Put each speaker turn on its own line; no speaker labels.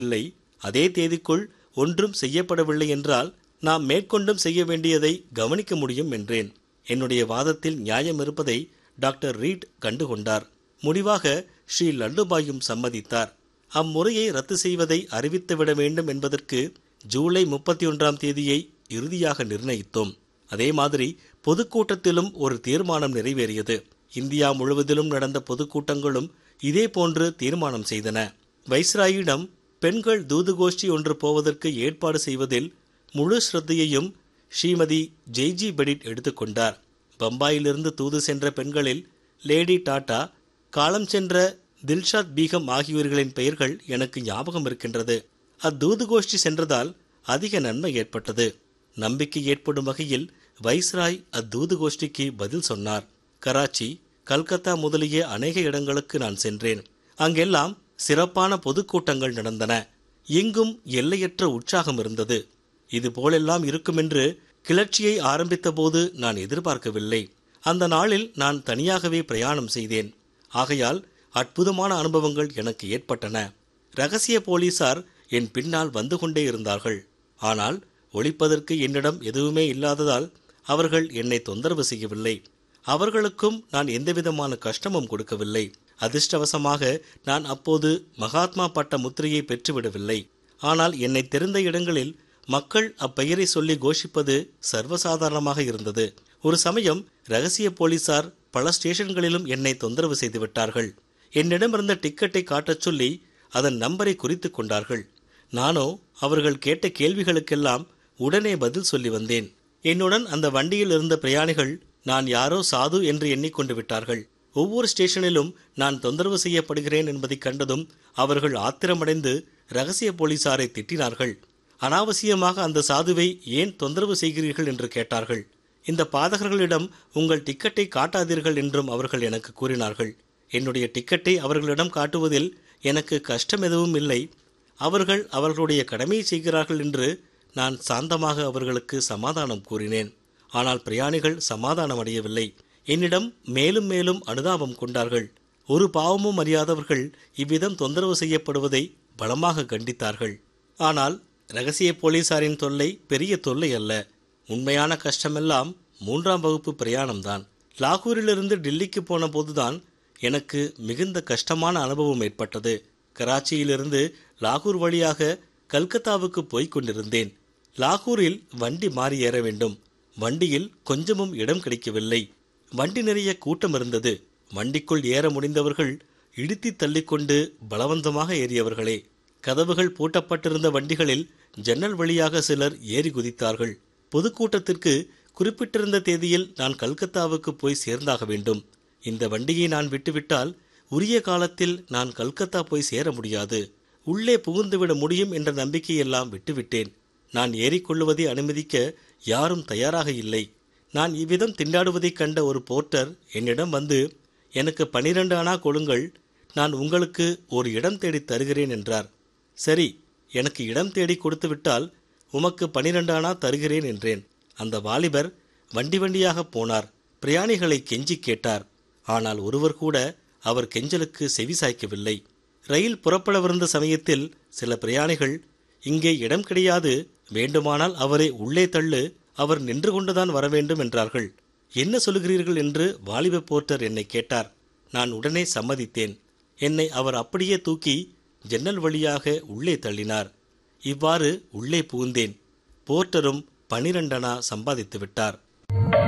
இல்லை அதே தேதிக்குள் ஒன்றும் செய்யப்படவில்லை என்றால் நாம் மேற்கொண்டும் செய்ய வேண்டியதை கவனிக்க முடியும் என்றேன் என்னுடைய வாதத்தில் நியாயம் இருப்பதை டாக்டர் ரீட் கண்டுகொண்டார் முடிவாக ஸ்ரீ லல்லுபாயும் சம்மதித்தார் அம்முறையை ரத்து செய்வதை அறிவித்துவிட வேண்டும் என்பதற்கு ஜூலை முப்பத்தி ஒன்றாம் தேதியை இறுதியாக நிர்ணயித்தோம் அதே மாதிரி பொதுக்கூட்டத்திலும் ஒரு தீர்மானம் நிறைவேறியது இந்தியா முழுவதிலும் நடந்த பொதுக்கூட்டங்களும் இதே போன்று தீர்மானம் செய்தன வைஸ்ராயிடம் பெண்கள் தூதுகோஷ்டி ஒன்று போவதற்கு ஏற்பாடு செய்வதில் முழு ஸ்ரத்தையையும் ஸ்ரீமதி ஜெய்ஜி பெடிட் எடுத்துக்கொண்டார் பம்பாயிலிருந்து தூது சென்ற பெண்களில் லேடி டாடா காலம் சென்ற தில்ஷாத் பீகம் ஆகியோர்களின் பெயர்கள் எனக்கு ஞாபகம் இருக்கின்றது அத்தூது கோஷ்டி சென்றதால் அதிக நன்மை ஏற்பட்டது நம்பிக்கை ஏற்படும் வகையில் வைஸ்ராய் அத்தூது கோஷ்டிக்கு பதில் சொன்னார் கராச்சி கல்கத்தா முதலிய அநேக இடங்களுக்கு நான் சென்றேன் அங்கெல்லாம் சிறப்பான பொதுக்கூட்டங்கள் நடந்தன எங்கும் எல்லையற்ற உற்சாகம் இருந்தது இது போலெல்லாம் இருக்குமென்று கிளர்ச்சியை ஆரம்பித்தபோது நான் எதிர்பார்க்கவில்லை அந்த நாளில் நான் தனியாகவே பிரயாணம் செய்தேன் ஆகையால் அற்புதமான அனுபவங்கள் எனக்கு ஏற்பட்டன ரகசிய போலீசார் என் பின்னால் வந்து கொண்டே இருந்தார்கள் ஆனால் ஒழிப்பதற்கு என்னிடம் எதுவுமே இல்லாததால் அவர்கள் என்னை தொந்தரவு செய்யவில்லை அவர்களுக்கும் நான் எந்தவிதமான கஷ்டமும் கொடுக்கவில்லை அதிர்ஷ்டவசமாக நான் அப்போது மகாத்மா பட்ட முத்திரையை பெற்றுவிடவில்லை ஆனால் என்னை தெரிந்த இடங்களில் மக்கள் அப்பெயரை சொல்லி கோஷிப்பது சர்வசாதாரணமாக இருந்தது ஒரு சமயம் ரகசிய போலீசார் பல ஸ்டேஷன்களிலும் என்னை தொந்தரவு செய்து விட்டார்கள் என்னிடமிருந்த டிக்கெட்டை காட்டச் சொல்லி அதன் நம்பரை குறித்து கொண்டார்கள் நானோ அவர்கள் கேட்ட கேள்விகளுக்கெல்லாம் உடனே பதில் சொல்லி வந்தேன் என்னுடன் அந்த வண்டியில் இருந்த பிரயாணிகள் நான் யாரோ சாது என்று எண்ணிக்கொண்டு விட்டார்கள் ஒவ்வொரு ஸ்டேஷனிலும் நான் தொந்தரவு செய்யப்படுகிறேன் என்பதைக் கண்டதும் அவர்கள் ஆத்திரமடைந்து ரகசிய போலீசாரை திட்டினார்கள் அனாவசியமாக அந்த சாதுவை ஏன் தொந்தரவு செய்கிறீர்கள் என்று கேட்டார்கள் இந்த பாதகர்களிடம் உங்கள் டிக்கெட்டை காட்டாதீர்கள் என்றும் அவர்கள் எனக்கு கூறினார்கள் என்னுடைய டிக்கெட்டை அவர்களிடம் காட்டுவதில் எனக்கு கஷ்டம் எதுவும் இல்லை அவர்கள் அவர்களுடைய கடமையை செய்கிறார்கள் என்று நான் சாந்தமாக அவர்களுக்கு சமாதானம் கூறினேன் ஆனால் பிரயாணிகள் சமாதானம் அடையவில்லை என்னிடம் மேலும் மேலும் அனுதாபம் கொண்டார்கள் ஒரு பாவமும் அறியாதவர்கள் இவ்விதம் தொந்தரவு செய்யப்படுவதை பலமாக கண்டித்தார்கள் ஆனால் ரகசிய போலீசாரின் தொல்லை பெரிய தொல்லை அல்ல உண்மையான கஷ்டமெல்லாம் மூன்றாம் வகுப்பு பிரயாணம்தான் லாகூரிலிருந்து டெல்லிக்கு போன போதுதான் எனக்கு மிகுந்த கஷ்டமான அனுபவம் ஏற்பட்டது கராச்சியிலிருந்து லாகூர் வழியாக கல்கத்தாவுக்கு போய்க் கொண்டிருந்தேன் லாகூரில் வண்டி மாறி ஏற வேண்டும் வண்டியில் கொஞ்சமும் இடம் கிடைக்கவில்லை வண்டி நிறைய கூட்டம் இருந்தது வண்டிக்குள் ஏற முடிந்தவர்கள் இடித்தி தள்ளிக்கொண்டு பலவந்தமாக ஏறியவர்களே கதவுகள் பூட்டப்பட்டிருந்த வண்டிகளில் ஜன்னல் வழியாக சிலர் ஏறி குதித்தார்கள் பொதுக்கூட்டத்திற்கு குறிப்பிட்டிருந்த தேதியில் நான் கல்கத்தாவுக்கு போய் சேர்ந்தாக வேண்டும் இந்த வண்டியை நான் விட்டுவிட்டால் உரிய காலத்தில் நான் கல்கத்தா போய் சேர முடியாது உள்ளே புகுந்துவிட முடியும் என்ற நம்பிக்கையெல்லாம் விட்டுவிட்டேன் நான் ஏறிக்கொள்ளுவதை அனுமதிக்க யாரும் தயாராக இல்லை நான் இவ்விதம் திண்டாடுவதைக் கண்ட ஒரு போர்ட்டர் என்னிடம் வந்து எனக்கு பனிரெண்டு அணா கொடுங்கள் நான் உங்களுக்கு ஒரு இடம் தேடி தருகிறேன் என்றார் சரி எனக்கு இடம் தேடி கொடுத்து விட்டால் உமக்கு பனிரெண்டு அணா தருகிறேன் என்றேன் அந்த வாலிபர் வண்டி வண்டியாக போனார் பிரயாணிகளை கெஞ்சி கேட்டார் ஆனால் ஒருவர் கூட அவர் கெஞ்சலுக்கு செவி சாய்க்கவில்லை ரயில் புறப்படவிருந்த சமயத்தில் சில பிரயாணிகள் இங்கே இடம் கிடையாது வேண்டுமானால் அவரை உள்ளே தள்ளு அவர் நின்று கொண்டுதான் வர வேண்டும் என்றார்கள் என்ன சொல்லுகிறீர்கள் என்று வாலிப போர்ட்டர் என்னை கேட்டார் நான் உடனே சம்மதித்தேன் என்னை அவர் அப்படியே தூக்கி ஜன்னல் வழியாக உள்ளே தள்ளினார் இவ்வாறு உள்ளே புகுந்தேன் போர்ட்டரும் பனிரெண்டனா சம்பாதித்து விட்டார்